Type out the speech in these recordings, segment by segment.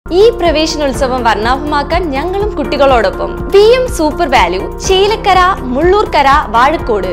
ഈ പ്രവേശനോത്സവം വർണ്ണാഭമാക്കാൻ ഞങ്ങളും കുട്ടികളോടൊപ്പം V M super value Chelakkara Mullurkara Vazhakode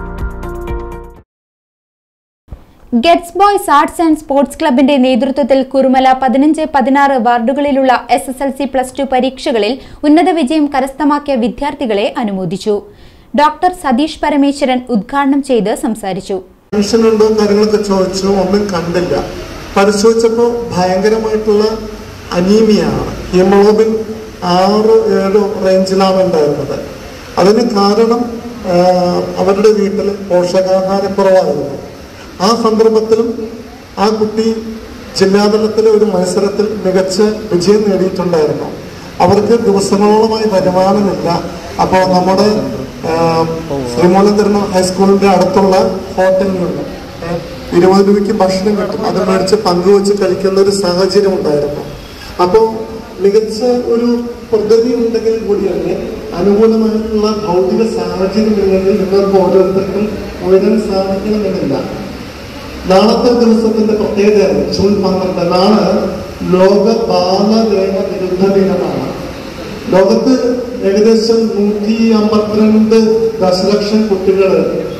gets boys arts and sports ക്ലബിന്റെ നേതൃത്വത്തിൽ കുറുമല പതിനഞ്ച് പതിനാറ് വാർഡുകളിലുള്ള S S L C plus two പരീക്ഷകളിൽ ഉന്നത വിജയം കരസ്ഥമാക്കിയ വിദ്യാർത്ഥികളെ അനുമോദിച്ചു ഡോക്ടർ സതീഷ് പരമേശ്വരൻ ഉദ്ഘാടനം ചെയ്ത് സംസാരിച്ചു ടെൻഷൻ ഉണ്ടോ കാര്യങ്ങളൊക്കെ ചോദിച്ചു ഒന്നും കണ്ടില്ല പരിശോധിച്ചപ്പോൾ ഭയങ്കരമായിട്ടുള്ള അനീമിയാണ് ഹീമോഗ്ലോബിൻ ആറ് ഏഴ് റേഞ്ചിലാണ് ഉണ്ടായിരുന്നത് അതിന് കാരണം ആ, അവരുടെ വീട്ടിൽ പോഷകാഹാരക്കുറവായിരുന്നു ആ സന്ദർഭത്തിലും ആ കുട്ടി ജില്ലാതലത്തിലെ ഒരു മത്സരത്തിൽ മികച്ച വിജയം നേടിയിട്ടുണ്ടായിരുന്നു അവർക്ക് ദിവസങ്ങളോളമായി വരുമാനമില്ല അപ്പോൾ നമ്മുടെ ആ, ശ്രീമൂലധരണ ഹൈസ്കൂളിന്റെ അടുത്തുള്ള ഹോട്ടലിൽ നിന്ന് ഏ, ഇരുപത് രൂപയ്ക്ക് ഭക്ഷണം കിട്ടും അത് മേടിച്ച് പങ്കുവെച്ച് കഴിക്കുന്ന ഒരു സാഹചര്യം ഉണ്ടായിരുന്നു അപ്പോൾ മികച്ച ഒരു പദ്ധതി ഉണ്ടെങ്കിൽ കൂടി തന്നെ അനുകൂലമായിട്ടുള്ള ഭൗതിക സാഹചര്യം ഇല്ലെങ്കിൽ നിങ്ങൾക്ക് ഓരോരുത്തർക്കും ഉയരാൻ സാധിക്കണമെന്നില്ല നാളത്തെ ദിവസത്തിന്റെ പ്രത്യേകത ജൂൺ പന്ത്രണ്ട് നാളെ ലോക ബാലദേഹ വിരുദ്ധ ദിനമാണ് ലോകത്ത് ഏകദേശം നൂറ്റി അമ്പത്തിരണ്ട് ദശലക്ഷം കുട്ടികൾ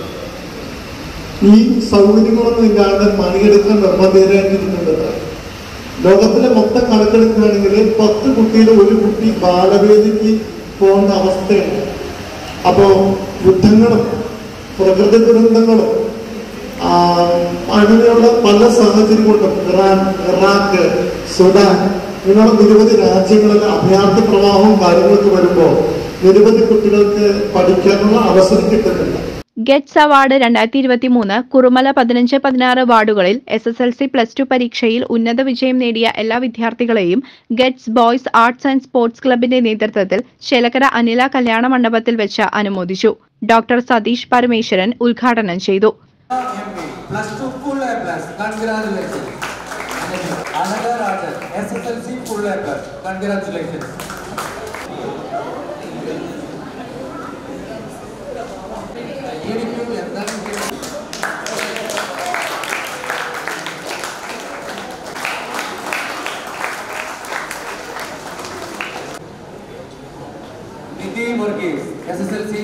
ഈ സൗകര്യങ്ങളൊന്നും ഇല്ലാതെ പണിയെടുക്കാൻ നിർബന്ധിതരായിട്ടിരിക്കുന്നത് ലോകത്തിലെ മൊത്തം കണക്കെടുക്കുകയാണെങ്കിൽ പത്ത് കുട്ടിയിൽ ഒരു കുട്ടി ബാലവേദിക്ക് പോകേണ്ട അവസ്ഥയുണ്ട് അപ്പോ യുദ്ധങ്ങളും പ്രകൃതി ദുരന്തങ്ങളും ആ, അങ്ങനെയുള്ള പല സാഹചര്യം കൊണ്ടും ഇറാൻ ഇറാഖ് സുഡാൻ ഇങ്ങനെയുള്ള നിരവധി രാജ്യങ്ങളിൽ അഭയാർത്ഥി പ്രവാഹവും കാര്യങ്ങളൊക്കെ വരുമ്പോൾ നിരവധി കുട്ടികൾക്ക് പഠിക്കാനുള്ള അവസരം കിട്ടുന്നില്ല ഗെറ്റ്സ് അവാർഡ് രണ്ടായിരത്തി ഇരുപത്തി മൂന്ന് കുറുമല പതിനഞ്ച് പതിനാറ് വാർഡുകളിൽ S S L C plus two പരീക്ഷയിൽ ഉന്നത വിജയം നേടിയ എല്ലാ വിദ്യാർത്ഥികളെയും gets boys arts and sports ക്ലബിന്റെ നേതൃത്വത്തിൽ ചേലക്കര അനില കല്യാണ മണ്ഡപത്തിൽ വെച്ച് അനുമോദിച്ചു ഡോക്ടർ സതീഷ് പരമേശ്വരൻ ഉദ്ഘാടനം ചെയ്തു Plus two full A plus. Congratulations. Another Rajan, SSLC full A plus. Congratulations. എനിക്ക് എന്താണ് Nidhi Varghese S S L C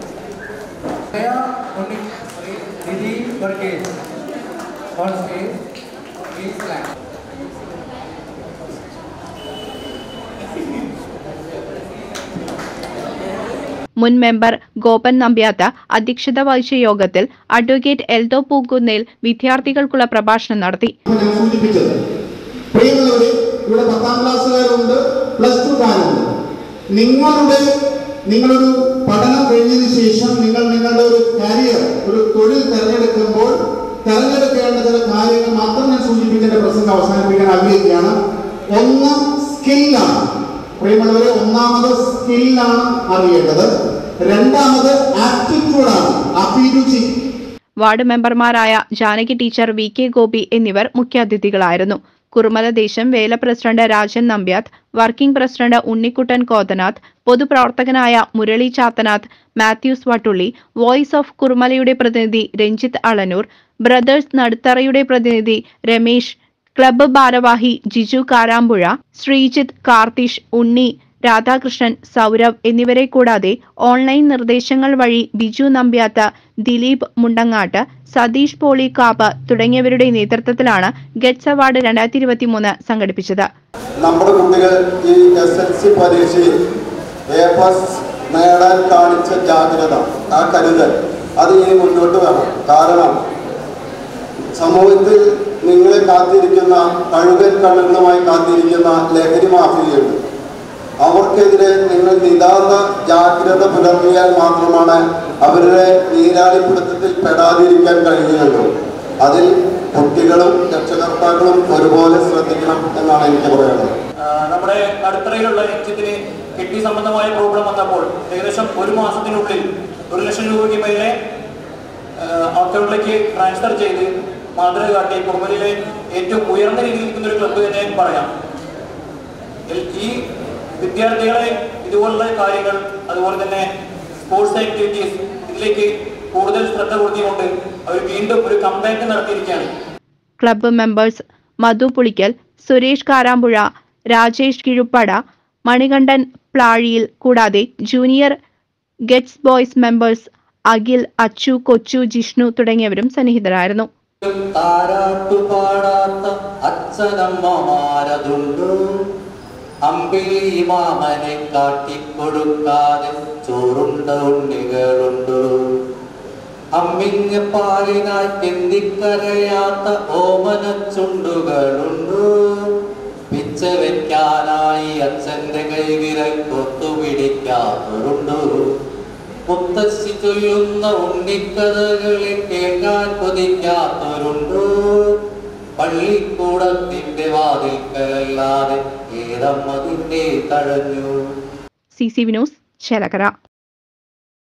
Nidhi Varghese on stage please clap മുൻ മെമ്പർ ഗോപൻ നമ്പ്യാത്ത അധ്യക്ഷത വഹിച്ച യോഗത്തിൽ അഡ്വക്കേറ്റ് എൽദോ പൂക്കുന്നിൽ വിദ്യാർത്ഥികൾക്കുള്ള പ്രഭാഷണം നടത്തി ഞാൻ സൂചിപ്പിച്ചത് പ്രിയമുള്ളവരെ ഇവിടെ പത്താം ക്ലാസ്സുകാരുണ്ട് പ്ലസ് ടുക്കാരുണ്ട് നിങ്ങളുടെ നിങ്ങളൊരു പഠനം കഴിഞ്ഞതിന് ശേഷം നിങ്ങൾ നിങ്ങളുടെ ഒരു കരിയർ ഒരു തൊഴിൽ തിരഞ്ഞെടുക്കുമ്പോൾ തിരഞ്ഞെടുക്കേണ്ട ചില കാര്യങ്ങൾ മാത്രം ഞാൻ സൂചിപ്പിച്ച് എന്റെ പ്രസംഗം അവസാനിപ്പിക്കാൻ ആഗ്രഹിക്കുകയാണ് ഒന്ന് സ്കില്ലാണ് പ്രിയമുള്ളവരെ ഒന്നാമത് സ്കില്ലാണ് അറിയേണ്ടത് രണ്ടാമത് ആപ്റ്റിറ്റ്യൂഡാണ് അഭിരുചി വാർഡ് മെമ്പർമാരായ Janaki teacher V K Gopi എന്നിവർ മുഖ്യാതിഥികളായിരുന്നു കുറുമല ദേശം വേല president Rajan Nambiath working president Unnikuttan Kothanath പൊതുപ്രവർത്തകനായ Murali Chathanath Mathews Vattulli voice of കുറുമലയുടെ പ്രതിനിധി രഞ്ജിത്ത് അളനൂർ ബ്രദേഴ്സ് നടുത്തറയുടെ പ്രതിനിധി രമേശ് ക്ലബ്ബ് ഭാരവാഹി ജിജു കാരാമ്പുഴ ശ്രീജിത്ത് കാർത്തിഷ് ഉണ്ണി രാധാകൃഷ്ണൻ സൗരവ് എന്നിവരെ കൂടാതെ ഓൺലൈൻ നിർദ്ദേശങ്ങൾ വഴി ബിജു നമ്പ്യാത്ത് ദിലീപ് മുണ്ടങ്ങാട്ട് സതീഷ് പോളിക്കാപ്പ് തുടങ്ങിയവരുടെ നേതൃത്വത്തിലാണ് ഗെറ്റ്സ് അവാർഡ് രണ്ടായിരത്തി ഇരുപത്തിമൂന്ന് സംഘടിപ്പിച്ചത് നമ്മുടെ കുട്ടികൾ ഈ എസ് എൽ സി പരീക്ഷയിൽ എ പ്ലസ് നേടാൻ കാണിച്ച ജാഗ്രത ആ കരുതൽ അത് ഇനി മുന്നോട്ട് വേണം കാരണം സമൂഹത്തിൽ നിങ്ങളെ കാത്തിരിക്കുന്ന കഴുകൻ കണ്ണുകളുമായി കാത്തിരിക്കുന്ന ലഹരി മാഫിയയുണ്ട് അവർക്കെതിരെ നിങ്ങൾ നിതാന്ത ജാഗ്രത പുലർത്തിയാൽ മാത്രമാണ് അവരുടെ നീരാളിപ്പിടുത്തത്തിൽ പെടാതിരിക്കാൻ കഴിയുകയുള്ളൂ അതിൽ കുട്ടികളും രക്ഷകർത്താക്കളും ഒരുപോലെ ശ്രദ്ധിക്കണം എന്നാണ് എനിക്ക് പറയുന്നത് ആ, നമ്മുടെ അടുത്തറയിലുള്ള എക്സിറ്റിന് കിഡ്നി സംബന്ധമായ പ്രോബ്ലം വന്നപ്പോൾ ഏകദേശം ഒരു മാസത്തിനുള്ളിൽ ഒരു ലക്ഷം രൂപയ്ക്ക് മേലെ അക്കൗണ്ടിലേക്ക് ട്രാൻസ്ഫർ ചെയ്ത് മാതൃക കാട്ടി കുറുമലിലെ ഏറ്റവും ഉയർന്ന രീതിയിൽ നിൽക്കുന്ന ഒരു ക്ലബ്ബ് തന്നെ പറയാം എൽ- ഈ വിദ്യാർത്ഥികളെ ഇതുപോലുള്ള കാര്യങ്ങൾ അതുപോലെ തന്നെ സ്പോർട്സ് ആക്ടിവിറ്റീസ് ഇതിലേക്ക് കൂടുതൽ ശ്രദ്ധ കൊടുത്തിക്കൊണ്ട് അവർ വീണ്ടും ഒരു കമ്പാക്ക് നടത്തിയിരിക്കുകയാണ് ക്ലബ്ബ് മെമ്പേഴ്സ് മധു പുളിക്കൽ സുരേഷ് കാരാമ്പുഴ രാജേഷ് കിഴുപ്പട മണികണ്ഠൻ പ്ലാഴിയിൽ കൂടാതെ junior gets boys members Akhil Achu Kochu Jishnu തുടങ്ങിയവരും സന്നിഹിതരായിരുന്നു താരാട്ടു പാടാത്ത അച്ഛനമ്മമാരതുണ്ടു അമ്പിളി മാമനെ കാട്ടിക്കൊടുക്കാതെ ചോറുണ്ട ഉണ്ണികളുണ്ട് അമ്മിഞ്ഞ പാലിനായി എന്തിക്കരയാത്ത ഓമന ചുണ്ടുകളുണ്ട് പിച്ച വെക്കാനായി അച്ഛന്റെ കൈവിരൽ കൊത്തുപിടിക്കാത്തവരുണ്ട് മുത്തശ്ശി ചൊല്ലുന്ന ഉണ്ണിക്കഥകളെ കേൾക്കാൻ കൊതിക്കാത്തവരുണ്ട് പള്ളിക്കൂടത്തിന്റെ വാതിൽക്കലല്ലാതെ ഏതമ്മതിന്റെ തഴഞ്ഞു C C V news Chelakkara